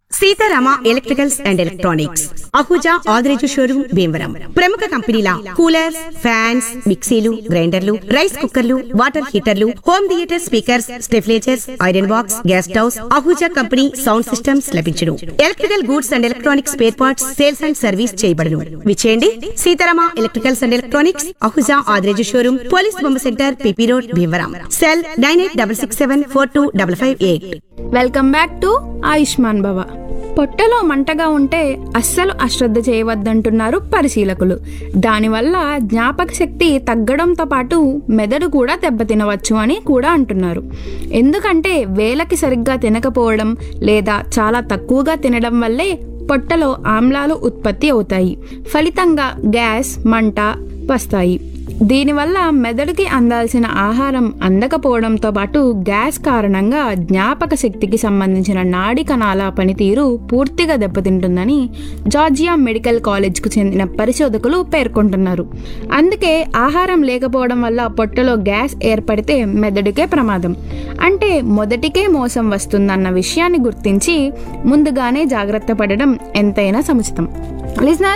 Sitarama electricals and electronics Ahuja Adireju showroom Bhimavaram ప్రముఖ కంపెనీల coolers fans మిక్సీలు గ్రైండర్లు రైస్ కుక్కర్లు వాటర్ హీటర్లు home theatre speakers stabilisers iron box gas stoves Ahuja company sound systems లభించును electrical goods and electronics spare parts sales and service చేయబడును విచేయండి Seetharama electricals and electronics Ahuja Adireju showroom police బొమ్మ centre PP road Bhimavaram cell nine eight double six seven four two double five eight welcome back to Ayushman భవ పొట్టలో మంటగా ఉంటే అస్సలు అశ్రద్ధ చేయవద్దంటున్నారు పరిశీలకులు దానివల్ల జ్ఞాపక శక్తి తగ్గడంతో పాటు మెదడు కూడా దెబ్బతినవచ్చు అని కూడా అంటున్నారు ఎందుకంటే వేలకి సరిగ్గా తినకపోవడం లేదా చాలా తక్కువగా తినడం వల్లే పొట్టలో ఆమ్లాలు ఉత్పత్తి అవుతాయి ఫలితంగా గ్యాస్ మంట వస్తాయి దీనివల్ల మెదడుకి అందాల్సిన ఆహారం అందకపోవడంతో పాటు గ్యాస్ కారణంగా జ్ఞాపక శక్తికి సంబంధించిన నాడి కణాల పనితీరు పూర్తిగా దెబ్బతింటుందని జార్జియా మెడికల్ కాలేజ్కు చెందిన పరిశోధకులు పేర్కొంటున్నారు అందుకే ఆహారం లేకపోవడం వల్ల పొట్టలో గ్యాస్ ఏర్పడితే మెదడుకే ప్రమాదం అంటే మొదటికే మోసం వస్తుందన్న విషయాన్ని గుర్తించి ముందుగానే జాగ్రత్త పడడం ఎంతైనా సముచితం లిజనర్స్